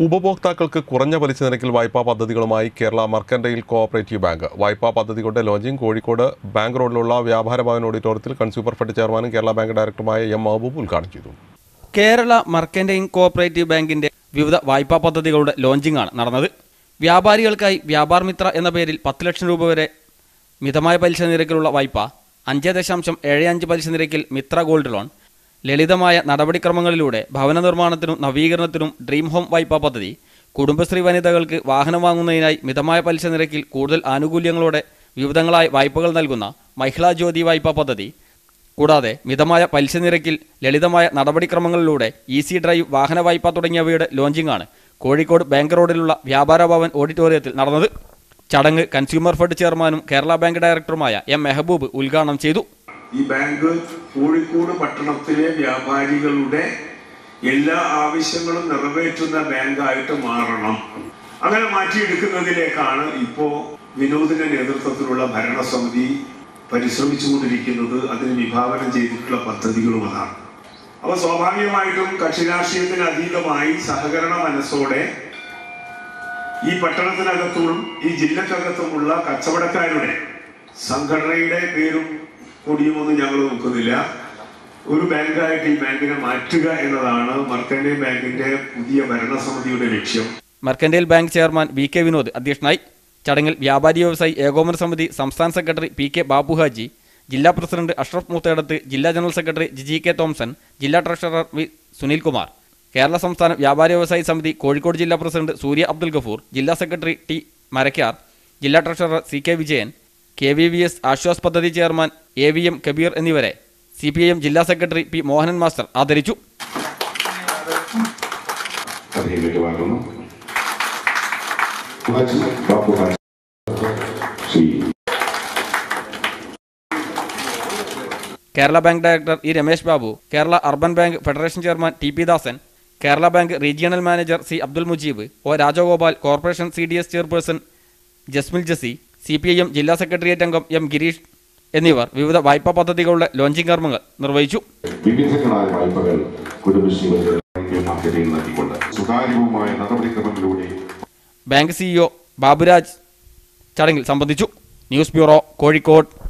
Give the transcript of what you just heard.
ഉപഭോക്താക്കൾക്ക് കുറഞ്ഞ പലിശ നിരക്കിൽ വായ്പാ പദ്ധതികളുമായി കേരള മർക്കന്റൈൽ കോഓപ്പറേറ്റീവ് ബാങ്ക് വായ്പാ പദ്ധതികളുടെ ലോഞ്ചിങ് കോഴിക്കോട് ബാങ്ക് റോഡിലുള്ള വ്യാപാര ഭവൻ ഓഡിറ്റോറിയത്തിൽ കൺസ്യൂമർ ഫെഡ് ചെയർമാനും കേരള ബാങ്ക് ഡയറക്ടറുമായ എം മഹബൂബ് ഉദ്ഘാടനം ചെയ്തു കേരള മർക്കന്റൈൻ കോഓപ്പറേറ്റീവ് ബാങ്കിന്റെ വിവിധ വായ്പാ പദ്ധതികളുടെ ലോഞ്ചിംഗ് ആണ് നടന്നത് വ്യാപാരികൾക്കായി വ്യാപാർ മിത്ര എന്ന പേരിൽ പത്ത് ലക്ഷം രൂപ വരെ മിതമായ പലിശ നിരക്കിലുള്ള വായ്പ അഞ്ച് ദശാംശം ഏഴ് അഞ്ച് പലിശ നിരക്കിൽ മിത്ര ഗോൾഡ് ലോൺ ലളിതമായ നടപടിക്രമങ്ങളിലൂടെ ഭവന നിർമ്മാണത്തിനും നവീകരണത്തിനും ഡ്രീം ഹോം വായ്പാ പദ്ധതി കുടുംബശ്രീ വനിതകൾക്ക് വാഹനം വാങ്ങുന്നതിനായി മിതമായ പലിശ നിരക്കിൽ കൂടുതൽ ആനുകൂല്യങ്ങളോടെ വിവിധങ്ങളായ വായ്പകൾ നൽകുന്ന മഹിളാ ജ്യോതി വായ്പാ പദ്ധതി കൂടാതെ മിതമായ പലിശ നിരക്കിൽ ലളിതമായ നടപടിക്രമങ്ങളിലൂടെ ഈസി ഡ്രൈവ് വാഹന വായ്പ തുടങ്ങിയവയുടെ ലോഞ്ചിംഗ് ആണ് കോഴിക്കോട് ബാങ്ക് റോഡിലുള്ള വ്യാപാര ഭവൻ ഓഡിറ്റോറിയത്തിൽ നടന്നത് ചടങ്ങ് കൺസ്യൂമർ ഫെഡ് ചെയർമാനും കേരള ബാങ്ക് ഡയറക്ടറുമായ എം മെഹബൂബ് ഉദ്ഘാടനം ചെയ്തു ഈ ബാങ്ക് കോഴിക്കോട് പട്ടണത്തിലെ വ്യാപാരികളുടെ എല്ലാ ആവശ്യങ്ങളും നിറവേറ്റുന്ന ബാങ്കായിട്ട് മാറണം അങ്ങനെ മാറ്റിയെടുക്കുന്നതിലേക്കാണ് ഇപ്പോ വിനോദിന്റെ നേതൃത്വത്തിലുള്ള ഭരണസമിതി പരിശ്രമിച്ചുകൊണ്ടിരിക്കുന്നത് അതിന് വിഭാവനം ചെയ്തിട്ടുള്ള പദ്ധതികളും അതാണ് അപ്പൊ സ്വാഭാവികമായിട്ടും കക്ഷി രാഷ്ട്രീയത്തിന് അതീതമായി സഹകരണ മനസ്സോടെ ഈ പട്ടണത്തിനകത്തും ഈ ജില്ലക്കകത്തുമുള്ള കച്ചവടക്കാരുടെ സംഘടനയുടെ പേരും കൊടിയുമൊന്നും ഞങ്ങൾ നോക്കുന്നില്ല ഒരു ബാങ്കായിട്ട് ഈ ബാങ്കിനെ മാറ്റുക എന്നതാണ് മർക്കൻഡേ ബാങ്കിന്റെ പുതിയ ഭരണസമിതിയുടെ ലക്ഷ്യം mercantile bank chairman V K Vinod അധ്യക്ഷനായി ചടങ്ങിൽ വ്യാപാരി വ്യവസായി ഏകോപന സമിതി സംസ്ഥാന secretary P K Babu Haji ജില്ലാ പ്രസിഡന്റ് അഷ്റഫ് മൂത്തേടത്ത് ജില്ലാ general secretary Jiji K Thomson ജില്ലാ ട്രഷറർ വി സുനിൽകുമാർ കേരള സംസ്ഥാന വ്യാപാരി വ്യവസായി സമിതി കോഴിക്കോട് ജില്ലാ പ്രസിഡന്റ് സൂര്യ അബ്ദുൽ ഗഫൂർ ജില്ലാ സെക്രട്ടറി ടി മരക്കാർ ജില്ലാ treasurer C K Vijayan K V V S Aswas പദ്ധതി chairman A V M Kabeer എന്നിവരെ സി പി ഐ എം ജില്ലാ സെക്രട്ടറി പി മോഹനൻ മാസ്റ്റർ ആദരിച്ചു കഥയിലേക്ക് വാങ്ങുന്നു Haji Babu Haji Shri Kerala bank director E Ramesh Babu Kerala urban bank federation chairman T P Dasan Kerala bank regional manager C Abdul Mujeeb O Rajagopal corporation C D S chairperson Jasmil Jasi C P I M ജില്ലാ secretariat അംഗം M Girish എന്നിവർ വിവിധ വായ്പാ പദ്ധതികളുടെ ലോഞ്ചിംഗ് കർമ്മങ്ങൾ നിർവഹിച്ചു വിവിധങ്ങളായ വായ്പകൾ കുടുംബശ്രീ മാർക്കറ്റിൽ നൽകിക്കൊണ്ട് സുതാര്യവുമായ നടപടിക്രമങ്ങളിലൂടെ ബാങ്ക് സിഇഒ ബാബുരാജ് ചടങ്ങിൽ സംബന്ധിച്ചു ന്യൂസ് ബ്യൂറോ കോഴിക്കോട്